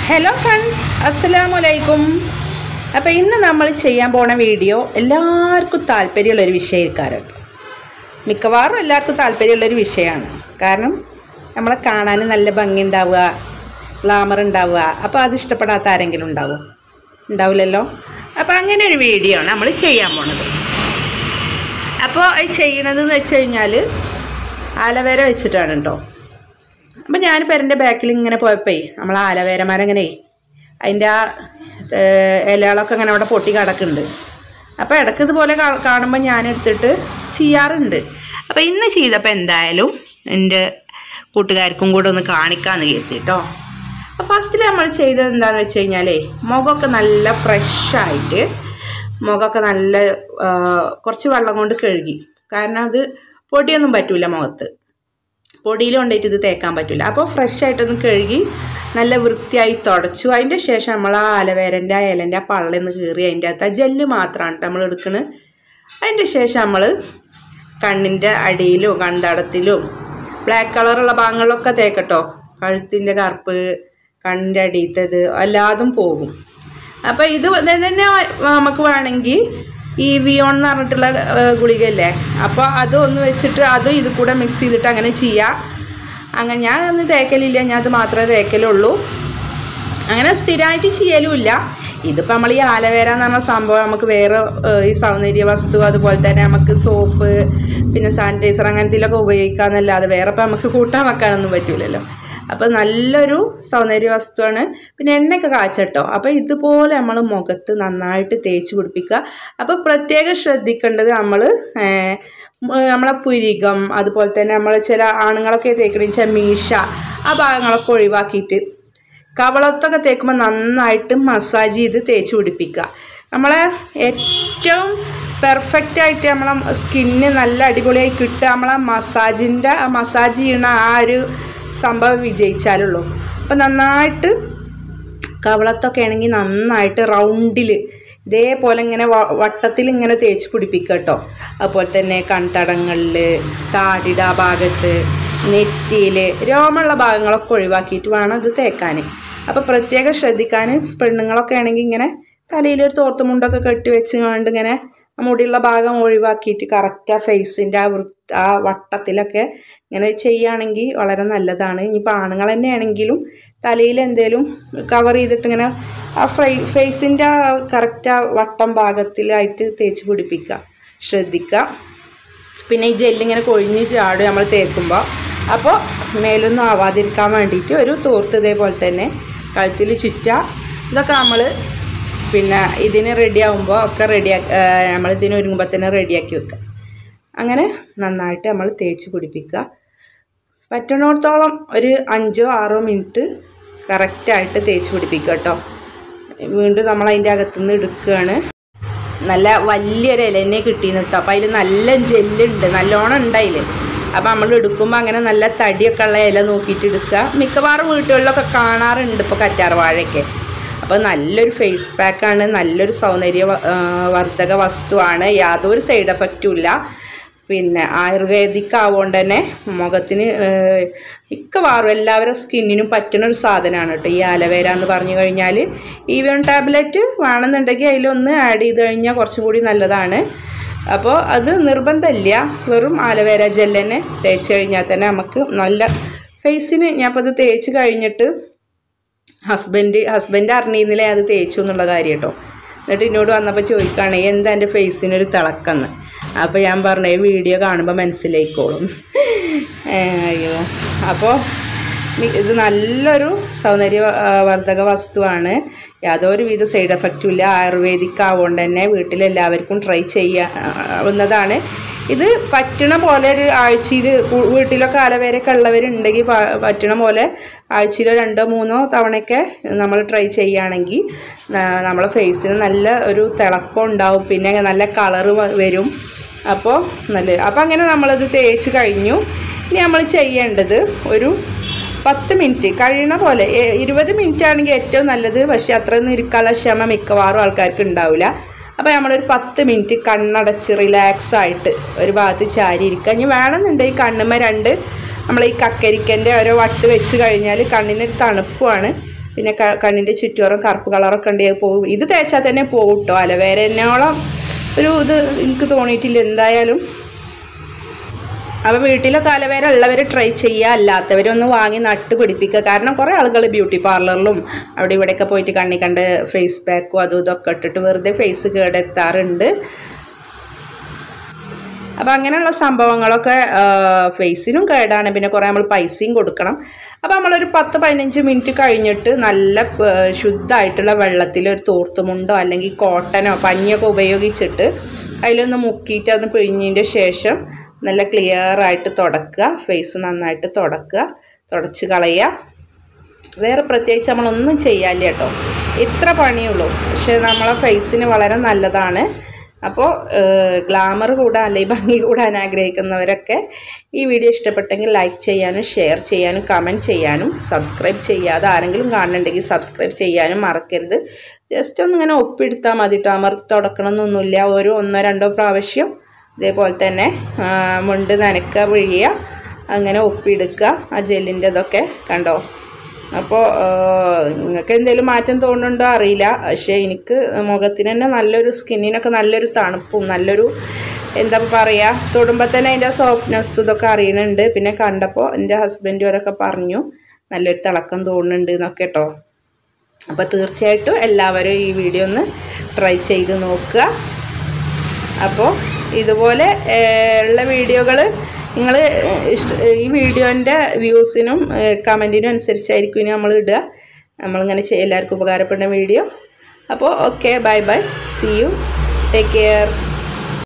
hello friends അസ്സലാമു അലൈക്കും അപ്പോൾ ഇന്ന് നമ്മൾ ചെയ്യാൻ പോണ വീഡിയോ എല്ലാവർക്കും താല്പര്യമുള്ളൊരു വിഷയക്കാരാണ് മിക്കവാറും എല്ലാവർക്കും താല്പര്യമുള്ളൊരു വിഷയമാണ് കാരണം നമ്മളെ കാണാൻ നല്ല ഭംഗി ഉണ്ടാവുക ഗ്ലാമർ ഉണ്ടാവുക അപ്പോൾ അത് ഇഷ്ടപ്പെടാത്ത ആരെങ്കിലും ഉണ്ടാവുമോ ഉണ്ടാവില്ലല്ലോ അപ്പോൾ അങ്ങനെ ഒരു വീഡിയോ ആണ് നമ്മൾ ചെയ്യാൻ പോണത് അപ്പോൾ അത് ചെയ്യണതെന്ന് വെച്ച് കഴിഞ്ഞാൽ ആലവേര വെച്ചിട്ടാണ് കേട്ടോ അപ്പം ഞാനിപ്പോൾ എൻ്റെ ബാക്കിൽ ഇങ്ങനെ പോയപ്പോഴേ നമ്മൾ ആലവേര മരം ഇങ്ങനെ അതിൻ്റെ ആ ഏർ, ഇലകളൊക്കെ ഇങ്ങനെ അവിടെ പൊട്ടി കിടക്കുന്നുണ്ട് അപ്പോൾ ഇടയ്ക്ക് ഇതുപോലെ കാ- കാണുമ്പോൾ ഞാൻ എടുത്തിട്ട് ചെയ്യാറുണ്ട് അപ്പോൾ ഇന്ന് ചെയ്തപ്പോൾ എന്തായാലും എൻ്റെ കൂട്ടുകാർക്കും കൂടെ ഒന്ന് കാണിക്കാമെന്ന് കരുതി കേട്ടോ അപ്പോൾ ഫസ്റ്റിൽ നമ്മൾ ചെയ്തത് എന്താണെന്ന് വെച്ച് കഴിഞ്ഞാലേ മുഖമൊക്കെ നല്ല ഫ്രഷായിട്ട് മുഖമൊക്കെ നല്ല ആ, കുറച്ച് വെള്ളം കൊണ്ട് കഴുകി കാരണം അത് പൊടിയൊന്നും പറ്റൂല മുഖത്ത് പൊടിയിൽ കൊണ്ടുപോയിട്ട് ഇത് തേക്കാൻ പറ്റില്ല അപ്പോൾ ഫ്രഷ് ആയിട്ടൊന്ന് കഴുകി നല്ല വൃത്തിയായി തുടച്ചു അതിൻ്റെ ശേഷം നമ്മൾ ആ അലവേരൻ്റെ ആ ഇലൻ്റെ ആ പള്ളന്ന് കീറി അതിൻ്റെ അകത്ത് ആ ജെല്ല് മാത്രമാണ് നമ്മൾ എടുക്കുന്നത് അതിൻ്റെ ശേഷം നമ്മൾ കണ്ണിൻ്റെ അടിയിലും കണ്ടടത്തിലും ബ്ലാക്ക് കളറുള്ള ഭാഗങ്ങളിലൊക്കെ തേക്കട്ടോ കഴുത്തിൻ്റെ കറുപ്പ് കണ്ണിൻ്റെ അടിയത്തത് എല്ലാതും പോകും അപ്പോൾ ഇത് തന്നെ നമുക്ക് വേണമെങ്കിൽ ഈ വിയോൺ എന്ന് പറഞ്ഞിട്ടുള്ള ഏഹ്, ഗുളികയല്ലേ അപ്പോൾ അത് ഒന്ന് വെച്ചിട്ട് അതും ഇത് കൂടെ മിക്സ് ചെയ്തിട്ട് അങ്ങനെ ചെയ്യാം അങ്ങനെ ഞാൻ ഒന്നും തേക്കലില്ല ഞാൻ അത് മാത്രമേ തേക്കലുള്ളൂ അങ്ങനെ സ്ഥിരമായിട്ട് ചെയ്യലുമില്ല ഇതിപ്പോൾ നമ്മൾ ഈ ആലവേര എന്ന് പറഞ്ഞ സംഭവം നമുക്ക് വേറെ ഏഹ്, ഈ സൗന്ദര്യ വസ്തു അതുപോലെ തന്നെ നമുക്ക് സോപ്പ് പിന്നെ സാനിറ്റൈസർ അങ്ങനത്തിലൊക്കെ ഉപയോഗിക്കാമെന്നല്ലാതെ വേറെ ഇപ്പം നമുക്ക് കൂട്ടാൻ വെക്കാനൊന്നും പറ്റൂലല്ലോ അപ്പോൾ നല്ലൊരു സൗന്ദര്യ വസ്തുവാണ് പിന്നെ എണ്ണയൊക്കെ കാച്ചട്ടോ അപ്പോൾ ഇതുപോലെ നമ്മൾ മുഖത്ത് നന്നായിട്ട് തേച്ച് പിടിപ്പിക്കുക അപ്പോൾ പ്രത്യേകം ശ്രദ്ധിക്കേണ്ടത് നമ്മൾ നമ്മളെ പുരികം അതുപോലെ തന്നെ നമ്മൾ ചില ആണുങ്ങളൊക്കെ തേക്കണമെന്ന് വെച്ചാൽ മീശ ആ ഭാഗങ്ങളൊക്കെ ഒഴിവാക്കിയിട്ട് കവളത്തൊക്കെ തേക്കുമ്പോൾ നന്നായിട്ട് മസാജ് ചെയ്ത് തേച്ച് പിടിപ്പിക്കുക നമ്മളെ ഏറ്റവും പെർഫെക്റ്റ് ആയിട്ട് നമ്മളെ സ്കിന്ന് നല്ല അടിപൊളിയായി കിട്ടുക നമ്മളെ മസാജിൻ്റെ ആ മസാജ് ചെയ്യണ ആ ഒരു സംഭവം വിജയിച്ചാലുള്ളൂ അപ്പം നന്നായിട്ട് കവളത്തൊക്കെ ആണെങ്കിൽ നന്നായിട്ട് റൗണ്ടിൽ ഇതേപോലെ ഇങ്ങനെ വട്ടത്തിൽ ഇങ്ങനെ തേച്ച് പിടിപ്പിക്കുക കേട്ടോ അതുപോലെ തന്നെ കൺതടങ്ങളിൽ താടിയുടെ ആ ഭാഗത്ത് നെറ്റിയിൽ രോമമുള്ള ഭാഗങ്ങളൊക്കെ ഒഴിവാക്കിയിട്ട് വേണം ഇത് തേക്കാൻ അപ്പോൾ പ്രത്യേകം ശ്രദ്ധിക്കാൻ പെണ്ണുങ്ങളൊക്കെ ആണെങ്കിൽ ഇങ്ങനെ തലയിലൊരു തോർത്തുമുണ്ടൊക്കെ കെട്ടി വെച്ച് കൊണ്ട് ഇങ്ങനെ ആ മുടിയുള്ള ഭാഗം ഒഴിവാക്കിയിട്ട് കറക്റ്റ് ആ ഫേസിൻ്റെ ആ വൃ ആ വട്ടത്തിലൊക്കെ ഇങ്ങനെ ചെയ്യുകയാണെങ്കിൽ വളരെ നല്ലതാണ് ഇനിയിപ്പോൾ ആണുങ്ങൾ തന്നെയാണെങ്കിലും തലയിൽ എന്തേലും കവർ ചെയ്തിട്ട് ഇങ്ങനെ ആ ഫ്രൈ ഫേസിൻ്റെ ആ കറക്റ്റ് ആ വട്ടം ഭാഗത്തിലായിട്ട് തേച്ച് പിടിപ്പിക്കുക ശ്രദ്ധിക്കുക പിന്നെ ഈ ജെല്ലിങ്ങനെ കൊഴിഞ്ഞ് ചാടും നമ്മൾ തേക്കുമ്പോൾ അപ്പോൾ മേലൊന്നും ആവാതിരിക്കാൻ വേണ്ടിയിട്ട് ഒരു തോർത്ത് ഇതേപോലെ തന്നെ കഴുത്തിൽ ചുറ്റുക ഇതൊക്കെ നമ്മൾ പിന്നെ ഇതിന് റെഡി ആകുമ്പോൾ ഒക്കെ റെഡിയാക്കി നമ്മൾ ഇതിന് ഒരുങ്ങുമ്പോൾ തന്നെ റെഡിയാക്കി വെക്കുക അങ്ങനെ നന്നായിട്ട് നമ്മൾ തേച്ച് പിടിപ്പിക്കുക പറ്റണോടത്തോളം ഒരു അഞ്ചോ ആറോ മിനിറ്റ് കറക്റ്റായിട്ട് തേച്ച് പിടിപ്പിക്കുക കേട്ടോ വീണ്ടും നമ്മൾ അതിൻ്റെ അകത്തുനിന്ന് എടുക്കുകയാണ് നല്ല വലിയൊരു ഇല തന്നെ കിട്ടിയെന്ന് കേട്ടോ അപ്പോൾ അതിൽ നല്ല ജെല്ലുണ്ട് നല്ലോണം ഉണ്ട് അതിൽ അപ്പോൾ നമ്മൾ എടുക്കുമ്പോൾ അങ്ങനെ നല്ല തടിയൊക്കെ ഉള്ള ഇല നോക്കിയിട്ട് എടുക്കുക മിക്കവാറും വീട്ടുകളിലൊക്കെ കാണാറുണ്ട് ഇപ്പോൾ കറ്റാർ വാഴയൊക്കെ അപ്പോൾ നല്ലൊരു ഫേസ് പാക്കാണ് നല്ലൊരു സൗന്ദര്യ വ- ആ, വർദ്ധക വസ്തുവാണ് യാതൊരു സൈഡ് എഫക്റ്റും ഇല്ല പിന്നെ ആയുർവേദിക് ആവുകൊണ്ട് തന്നെ മുഖത്തിന് ഏഹ്, മിക്കവാറും എല്ലാവരുടെ സ്കിന്നിനും പറ്റുന്ന ഒരു സാധനമാണ് കേട്ടോ ഈ ആലവേര എന്ന് പറഞ്ഞു കഴിഞ്ഞാൽ ഈവൺ ടാബ്ലറ്റ് വേണമെന്നുണ്ടെങ്കിൽ അതിലൊന്ന് ആഡ് ചെയ്ത് കഴിഞ്ഞാൽ കുറച്ചും കൂടി നല്ലതാണ് അപ്പോൾ അത് നിർബന്ധമില്ല വെറും ആലവേര ജെൽ തന്നെ തേച്ച് കഴിഞ്ഞാൽ തന്നെ നമുക്ക് നല്ല ഫേസിന് ഞാനിപ്പോൾ അത് തേച്ച് കഴിഞ്ഞിട്ട് ഹസ്ബൻഡ് ഹസ്ബൻഡ് അറിഞ്ഞിരുന്നില്ല അത് തേച്ചു എന്നുള്ള കാര്യം കേട്ടോ എന്നിട്ട് എന്നോട് വന്നപ്പോൾ ചോദിക്കുകയാണ് എന്താ എൻ്റെ ഫേസിനൊരു തിളക്കെന്ന് അപ്പോൾ ഞാൻ പറഞ്ഞു "ഈ വീഡിയോ കാണുമ്പോൾ മനസ്സിലായിക്കോളും ഏ, അയ്യോ അപ്പോൾ മി- ഇത് നല്ലൊരു സൗന്ദര്യ ആ, വർദ്ധക വസ്തുവാണ് യാതൊരു വിധ സൈഡ് എഫക്റ്റും ഇല്ല ആയുർവേദിക് ആവുകൊണ്ട് തന്നെ വീട്ടിലെല്ലാവർക്കും ട്രൈ ചെയ്യാവുന്നതാണ് ഇത് പറ്റണ പോലെ ഒരു ആഴ്ചയിൽ വീട്ടിലൊക്കെ അലവേരൊക്കെ ഉള്ളവരുണ്ടെങ്കിൽ പ- പറ്റണ പോലെ ആഴ്ചയിൽ രണ്ടോ മൂന്നോ തവണയൊക്കെ നമ്മൾ ട്രൈ ചെയ്യുകയാണെങ്കിൽ ന- നമ്മളെ ഫേസിന് നല്ല ഒരു തിളക്കം ഉണ്ടാവും പിന്നെ നല്ല കളറ് വരും അപ്പോൾ നല്ല അപ്പോൾ അങ്ങനെ നമ്മളത് തേച്ച് കഴിഞ്ഞു ഇനി നമ്മൾ ചെയ്യേണ്ടത് ഒരു പത്ത് മിനിറ്റ് കഴിയണ പോലെ എ- ഇരുപത് മിനിറ്റ് ആണെങ്കിൽ ഏറ്റവും നല്ലത് പക്ഷേ അത്രയൊന്നും ഇരിക്കാനുള്ള ക്ഷമ മിക്കവാറും ആൾക്കാർക്ക് ഉണ്ടാവില്ല അപ്പോൾ നമ്മളൊരു പത്ത് മിനിറ്റ് കണ്ണടച്ച് റിലാക്സ് ആയിട്ട് ഒരു ഭാഗത്ത് ചാരി ഇരിക്കുക ഇനി വേണമെന്നുണ്ടെങ്കിൽ കണ്ണുമ്മ രണ്ട് നമ്മൾ ഈ കക്കരിക്കൻ്റെ ഓരോ വട്ട് വെച്ച് കഴിഞ്ഞാൽ കണ്ണിനൊരു തണുപ്പുമാണ് പിന്നെ ക- കണ്ണിൻ്റെ ചുറ്റോറും കറുപ്പ് കളറൊക്കെ ഉണ്ടെങ്കിൽ പോകും ഇത് തേച്ചാൽ തന്നെ പോകും കേട്ടോ അലവേര എന്നോളം ഒരു ഇത് എനിക്ക് തോന്നിയിട്ടില്ല എന്തായാലും അപ്പോൾ വീട്ടിലൊക്കെ അലവേര ഉള്ളവർ ട്രൈ ചെയ്യുക അല്ലാത്തവരൊന്ന് വാങ്ങി നട്ട് പിടിപ്പിക്കുക കാരണം കുറേ ആളുകൾ ബ്യൂട്ടി പാർലറിലും അവിടെ ഇവിടെയൊക്കെ പോയിട്ട് കണ്ണി കണ്ട് ഫേസ് പാക്കും അതും ഇതൊക്കെ ഇട്ടിട്ട് വെറുതെ ഫേസ് കേടെത്താറുണ്ട് അപ്പോൾ അങ്ങനെയുള്ള സംഭവങ്ങളൊക്കെ ഫേസിനും കേടാണ് പിന്നെ കുറേ നമ്മൾ പൈസയും കൊടുക്കണം അപ്പോൾ നമ്മളൊരു പത്ത് പതിനഞ്ച് മിനിറ്റ് കഴിഞ്ഞിട്ട് നല്ല ആ, ശുദ്ധമായിട്ടുള്ള വെള്ളത്തിൽ ഒരു തോർത്തുമുണ്ടോ അല്ലെങ്കിൽ കോട്ടനോ പഞ്ഞിയൊക്കെ ഉപയോഗിച്ചിട്ട് അതിലൊന്ന് മുക്കിയിട്ട് അത് പിഴിഞ്ഞതിൻ്റെ ശേഷം നല്ല ക്ലിയർ ആയിട്ട് തുടക്കുക ഫേസ് നന്നായിട്ട് തുടക്കുക തുടച്ച് കളയുക വേറെ പ്രത്യേകിച്ച് നമ്മളൊന്നും ചെയ്യാല്ല കേട്ടോ ഇത്ര പണിയുള്ളൂ പക്ഷേ നമ്മളെ ഫേസിന് വളരെ നല്ലതാണ് അപ്പോൾ ഗ്ലാമർ കൂടാൻ അല്ലെങ്കിൽ ഭംഗി കൂടാൻ ആഗ്രഹിക്കുന്നവരൊക്കെ ഈ വീഡിയോ ഇഷ്ടപ്പെട്ടെങ്കിൽ ലൈക്ക് ചെയ്യാനും ഷെയർ ചെയ്യാനും കമൻറ്റ് ചെയ്യാനും സബ്സ്ക്രൈബ് ചെയ്യാതെ ആരെങ്കിലും കാണുന്നുണ്ടെങ്കിൽ സബ്സ്ക്രൈബ് ചെയ്യാനും മറക്കരുത് ജസ്റ്റ് ഒന്നിങ്ങനെ ഒപ്പിയെടുത്താൽ മതി കേട്ടോ അമർത്തി തുടക്കണമെന്നൊന്നുമില്ല ഒരു ഒന്നോ രണ്ടോ പ്രാവശ്യം ഇതേപോലെ തന്നെ ആ, മുണ്ട് നനക്കുക പിഴിയുക അങ്ങനെ ഒപ്പിയെടുക്കുക ആ ജെല്ലിൻ്റെ ഇതൊക്കെ കണ്ടോ അപ്പോൾ നിങ്ങൾക്ക് എന്തെങ്കിലും മാറ്റം തോന്നുന്നുണ്ടോ അറിയില്ല പക്ഷേ എനിക്ക് മുഖത്തിന് തന്നെ നല്ലൊരു സ്കിന്നിനൊക്കെ നല്ലൊരു തണുപ്പും നല്ലൊരു എന്താ പറയുക തൊടുമ്പോൾ തന്നെ അതിൻ്റെ സോഫ്റ്റ്നെസ് ഇതൊക്കെ അറിയുന്നുണ്ട് പിന്നെ കണ്ടപ്പോൾ എൻ്റെ ഹസ്ബൻഡ് വരൊക്കെ പറഞ്ഞു നല്ലൊരു തിളക്കം തോന്നുന്നുണ്ട് എന്നൊക്കെ കേട്ടോ അപ്പോൾ തീർച്ചയായിട്ടും എല്ലാവരും ഈ വീഡിയോ ഒന്ന് ട്രൈ ചെയ്ത് നോക്കുക അപ്പോൾ ഇതുപോലെ ഏഹ്, ഉള്ള വീഡിയോകൾ നിങ്ങൾ ഇഷ്ട ഈ വീഡിയോൻ്റെ വ്യൂസിനും കമൻറ്റിനും അനുസരിച്ചായിരിക്കും ഇനി നമ്മൾ ഇടുക നമ്മളിങ്ങനെ ചെയ്യ എല്ലാവർക്കും ഉപകാരപ്പെടുന്ന വീഡിയോ അപ്പോൾ okay bye bye see you take care